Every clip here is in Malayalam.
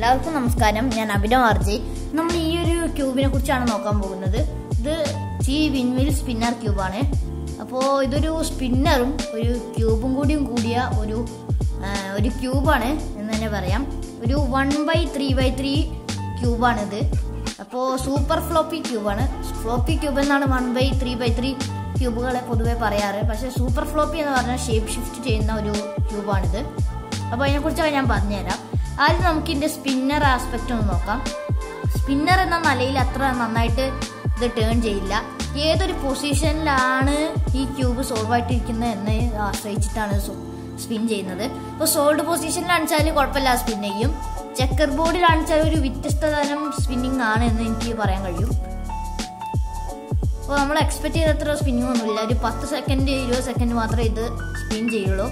എല്ലാവർക്കും നമസ്കാരം ഞാൻ അഭിനവ് ആർജി നമ്മൾ ഈ ഒരു ക്യൂബിനെ കുറിച്ചാണ് നോക്കാൻ പോകുന്നത് ഇത് ജി വിൻവിൽ സ്പിന്നർ ക്യൂബാണ് അപ്പോൾ ഇതൊരു സ്പിന്നറും ഒരു ക്യൂബും കൂടിയും കൂടിയ ഒരു ആ, ഒരു ക്യൂബാണ് എന്ന് തന്നെ പറയാം ഒരു one by three by three ക്യൂബാണിത് അപ്പോൾ സൂപ്പർ ഫ്ലോപ്പി ക്യൂബാണ് ഫ്ലോപ്പി ക്യൂബ് എന്നാണ് one by three by three ക്യൂബുകളെ പൊതുവെ പറയാറ് പക്ഷേ സൂപ്പർ ഫ്ലോപ്പി എന്ന് പറഞ്ഞാൽ ഷേപ്പ് ഷിഫ്റ്റ് ചെയ്യുന്ന ഒരു ക്യൂബാണിത് അപ്പോൾ അതിനെക്കുറിച്ചൊക്കെ ഞാൻ പറഞ്ഞുതരാം ആദ്യം നമുക്ക് ഇതിന്റെ സ്പിന്നർ ആസ്പെക്ട് ഒന്ന് നോക്കാം സ്പിന്നർ എന്ന നിലയിൽ അത്ര നന്നായിട്ട് ഇത് ടേൺ ചെയ്യില്ല ഏതൊരു പൊസിഷനിലാണ് ഈ ക്യൂബ് സോൾവ് ആയിട്ടിരിക്കുന്നത് എന്ന് ആശ്രയിച്ചിട്ടാണ് സ്പിൻ ചെയ്യുന്നത് ഇപ്പോൾ സോൾഡ് പൊസിഷനിലാണെച്ചാൽ കുഴപ്പമില്ല സ്പിൻ ചെയ്യും ചെക്കർ ബോർഡിലാണെച്ചാൽ ഒരു വ്യത്യസ്ത തരം സ്പിന്നിങ് ആണ് എന്ന് എനിക്ക് പറയാൻ കഴിയും അപ്പോൾ നമ്മൾ എക്സ്പെക്ട് ചെയ്തത്ര സ്പിന്നിങ് ഒന്നുമില്ല ഒരു പത്ത് സെക്കൻഡ് ഇരുപത് സെക്കൻഡ് മാത്രമേ ഇത് സ്പിൻ ചെയ്യുള്ളൂ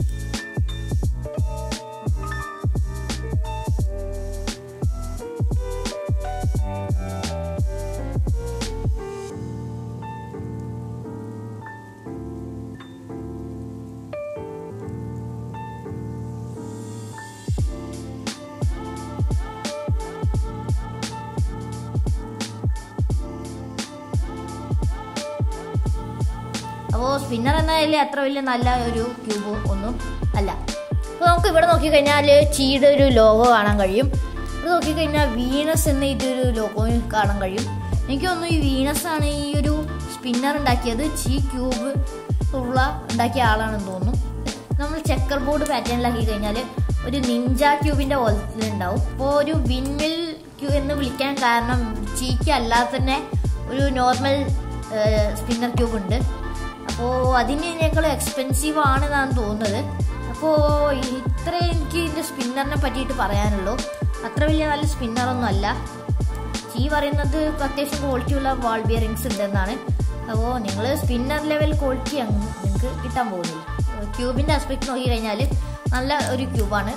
അപ്പോൾ സ്പിന്നർ എന്നതിൽ അത്ര വലിയ നല്ല ഒരു ക്യൂബ് ഒന്നും അല്ല അപ്പോൾ നമുക്ക് ഇവിടെ നോക്കിക്കഴിഞ്ഞാൽ ചീയുടെ ഒരു ലോഗോ കാണാൻ കഴിയും ഇവിടെ നോക്കിക്കഴിഞ്ഞാൽ വീനസ് എന്ന ഇതൊരു ലോഗോ കാണാൻ കഴിയും എനിക്ക് തോന്നുന്നു ഈ വീനസ് ആണ് ഈ ഒരു സ്പിന്നർ ഉണ്ടാക്കിയത് ചീ ക്യൂബ് ഉള്ള ഉണ്ടാക്കിയ ആളാണെന്ന് തോന്നുന്നു നമ്മൾ ചെക്കർ ബോർഡ് പാറ്റേണിലാക്കി കഴിഞ്ഞാൽ ഒരു നിഞ്ച ക്യൂബിന്റെ ഉണ്ടാവും അപ്പോൾ ഒരു വിൻമിൽ ക്യൂ എന്ന് വിളിക്കാൻ കാരണം ചീക്ക് അല്ലാതെ തന്നെ ഒരു നോർമൽ സ്പിന്നർ ക്യൂബ് ഉണ്ട് അപ്പോൾ അതിനേക്കാൾ എക്സ്പെൻസീവ് ആണെന്നാണ് തോന്നുന്നത് അപ്പോൾ ഇത്ര എനിക്ക് ഇതിൻ്റെ സ്പിന്നറിനെ പറ്റിയിട്ട് പറയാനുള്ളൂ അത്ര വലിയ നല്ല സ്പിന്നറൊന്നും അല്ല ഈ പറയുന്നത് അത്യാവശ്യം ക്വാളിറ്റിയുള്ള വാൾ ബിയറിങ്സ് ഉണ്ടെന്നാണ് അപ്പോൾ നിങ്ങൾ സ്പിന്നർ ലെവൽ ക്വാളിറ്റി നിങ്ങൾക്ക് കിട്ടാൻ പോകുന്നില്ല ക്യൂബിൻ്റെ ആസ്പെക്ട് നോക്കി കഴിഞ്ഞാൽ നല്ല ഒരു ക്യൂബാണ്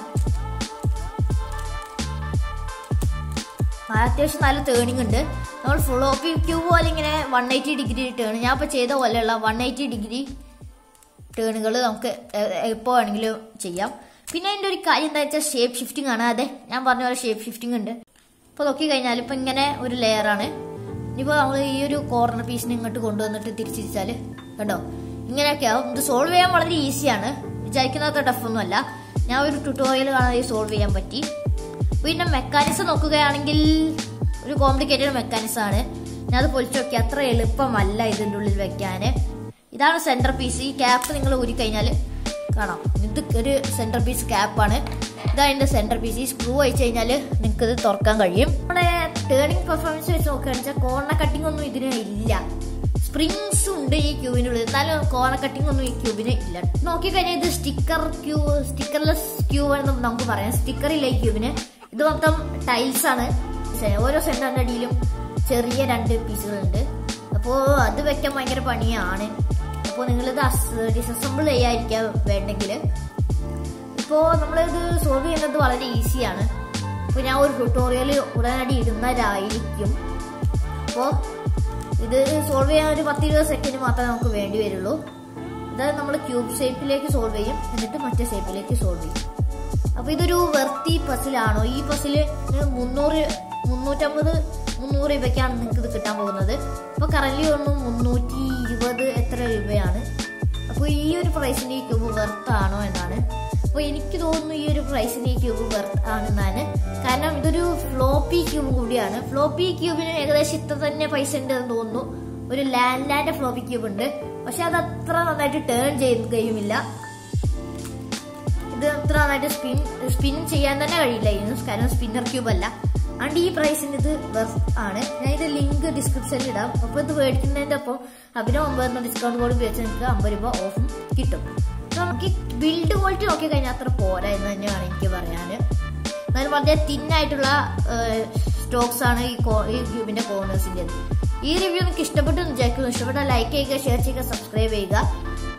അത്യാവശ്യം നല്ല ടേണിംഗ് ഉണ്ട് നമ്മൾ ഫ്ലോപ്പി ക്യൂബ് പോലെ ഇങ്ങനെ വൺ എയ്റ്റി ഡിഗ്രി ടേൺ ഞാൻ ഇപ്പോൾ ചെയ്ത പോലെയുള്ള വൺ എയ്റ്റി ഡിഗ്രി ടേണുകൾ നമുക്ക് എപ്പോൾ വേണമെങ്കിലും ചെയ്യാം പിന്നെ അതിൻ്റെ ഒരു കാര്യം എന്താ വെച്ചാൽ ഷേപ്പ് ഷിഫ്റ്റിംഗ് ആണ് അതെ ഞാൻ പറഞ്ഞ പോലെ ഷേപ്പ് ഷിഫ്റ്റിംഗ് ഉണ്ട് ഇപ്പോൾ നോക്കി കഴിഞ്ഞാൽ ഇപ്പം ഇങ്ങനെ ഒരു ലെയറാണ് ഇനിയിപ്പോൾ നമ്മൾ ഈ ഒരു കോർണർ പീസിനെ ഇങ്ങോട്ട് കൊണ്ടുവന്നിട്ട് തിരിച്ചിരിച്ചാൽ കണ്ടോ ഇങ്ങനെയൊക്കെ ആവും ഇത് സോൾവ് ചെയ്യാൻ വളരെ ഈസിയാണ് വിചാരിക്കുന്നത്ര ടഫൊന്നുമല്ല ഞാൻ ഒരു ട്യൂട്ടോറിയൽ കാണാതെ സോൾവ് ചെയ്യാൻ പറ്റി പിന്നെ മെക്കാനിസം നോക്കുകയാണെങ്കിൽ ഒരു കോംപ്ലിക്കേറ്റഡ് മെക്കാനിസം ആണ് ഞാൻ അത് പൊളിച്ചു നോക്കി അത്ര എളുപ്പമല്ല ഇതിൻ്റെ ഉള്ളിൽ വെക്കാൻ ഇതാണ് സെന്റർ പീസ് ഈ ക്യാപ്പ് നിങ്ങൾ ഊരി കഴിഞ്ഞാൽ കാണാം ഇത് ഒരു സെന്റർ പീസ് ക്യാപ്പാണ് ഇതാണ് ഇതിന്റെ സെന്റർ പീസ് ഈ സ്ക്രൂ അയച്ചു കഴിഞ്ഞാൽ നിങ്ങൾക്ക് ഇത് തുറക്കാൻ കഴിയും നമ്മുടെ ടേണിംഗ് പെർഫോമൻസ് വെച്ച് നോക്കുകയാണെന്ന് വെച്ചാൽ കോർണർ കട്ടിംഗ് ഒന്നും ഇതിന് ഇല്ല സ്പ്രിങ്സ് ഉണ്ട് ഈ ക്യൂവിനുള്ളിൽ എന്നാലും കോർണർ കട്ടിംഗ് ഒന്നും ഈ ക്യൂബിന് ഇല്ല നോക്കിക്കഴിഞ്ഞാൽ ഇത് സ്റ്റിക്കർ ക്യൂ സ്റ്റിക്കർലെസ് ക്യൂ എന്ന് നമുക്ക് പറയാം സ്റ്റിക്കർ ഇല്ല ഈ ക്യൂബിന് ഇത് മൊത്തം ടൈൽസ് ആണ് ഓരോ സെന്ററിന്റെ അടിയിലും ചെറിയ രണ്ട് പീസുകളുണ്ട് അപ്പോൾ അത് വെക്കാൻ ഭയങ്കര പണിയാണ് അപ്പോൾ നിങ്ങളിത് ഡിസസംബിൾ ചെയ്യാതിരിക്കാൻ വേണ്ടെങ്കിൽ ഇപ്പോൾ നമ്മളിത് സോൾവ് ചെയ്യുന്നത് വളരെ ഈസിയാണ് അപ്പോൾ ഞാൻ ഒരു ട്യൂട്ടോറിയൽ ഉടനടി ഇടുന്നതായിരിക്കും അപ്പോൾ ഇത് സോൾവ് ചെയ്യാൻ ഒരു പത്ത് ഇരുപത് സെക്കൻഡ് മാത്രമേ നമുക്ക് വേണ്ടി വരുള്ളൂ ഇത് നമ്മൾ ക്യൂബ് ഷേപ്പിലേക്ക് സോൾവ് ചെയ്യും എന്നിട്ട് മറ്റേ ഷേപ്പിലേക്ക് സോൾവ് ചെയ്യും അപ്പൊ ഇതൊരു വെർത്തി പസിലാണോ ഈ പസില് മുന്നൂറ് മുന്നൂറ്റമ്പത് മുന്നൂറ് രൂപയ്ക്കാണ് നിങ്ങൾക്ക് ഇത് കിട്ടാൻ പോകുന്നത് ഇപ്പൊ കറന്റ് ഒന്നും മുന്നൂറ്റി ഇരുപത് എത്ര രൂപയാണ് അപ്പോൾ ഈ ഒരു പ്രൈസിന് ഈ ക്യൂബ് വെർത്ത് ആണോ എന്നാണ് അപ്പോൾ എനിക്ക് തോന്നുന്നു ഈ ഒരു പ്രൈസിന് ഈ ക്യൂബ് വെർത്ത് ആണെന്നാണ് കാരണം ഇതൊരു ഫ്ലോപ്പി ക്യൂബ് കൂടിയാണ് ഫ്ലോപ്പി ക്യൂബിന് ഏകദേശം ഇത്ര തന്നെ പൈസ ഉണ്ട് എന്ന് തോന്നുന്നു ഒരു ലാൻഡ് ലാൻഡ് ഫ്ലോപ്പി ക്യൂബ് ഉണ്ട് പക്ഷെ അത് അത്ര നന്നായിട്ട് ടേൺ ചെയ്യുകയുമില്ല ഇത് അത്ര നന്നായിട്ട് സ്പിൻ സ്പിൻ ചെയ്യാൻ തന്നെ കഴിയില്ലായിരുന്നു കാരണം സ്പിന്നർ ക്യൂബ് അല്ല അതുകൊണ്ട് ഈ പ്രൈസിന് ഇത് വെർത്ത് ആണ് ഞാൻ ഇത് ലിങ്ക് ഡിസ്ക്രിപ്ഷനിൽ ഇടാം അപ്പോൾ ഇത് മേടിക്കുന്നതിൻ്റെ ഒപ്പം അഭിനവ് ഒമ്പത് എന്ന ഡിസ്കൗണ്ട് കോഡ് ഉപയോഗിച്ച് നിങ്ങൾക്ക് അമ്പത് രൂപ ഓഫും കിട്ടും നമുക്ക് ബിൽഡ് ക്വാളിറ്റി നോക്കി കഴിഞ്ഞാൽ അത്ര പോരാ എന്ന് തന്നെയാണ് എനിക്ക് പറയാൻ എന്നാലും വളരെ തിന്നായിട്ടുള്ള സ്റ്റോക്സ് ആണ് ഈ ഈ ക്യൂബിന്റെ കോർണേഴ്സിൻ്റെ ഈ റിവ്യൂ നിങ്ങൾക്ക് ഇഷ്ടപ്പെട്ടു എന്ന് വിചാരിക്കുന്നു ഇഷ്ടപ്പെട്ട ലൈക്ക് ചെയ്യുക ഷെയർ ചെയ്യുക സബ്സ്ക്രൈബ് ചെയ്യുക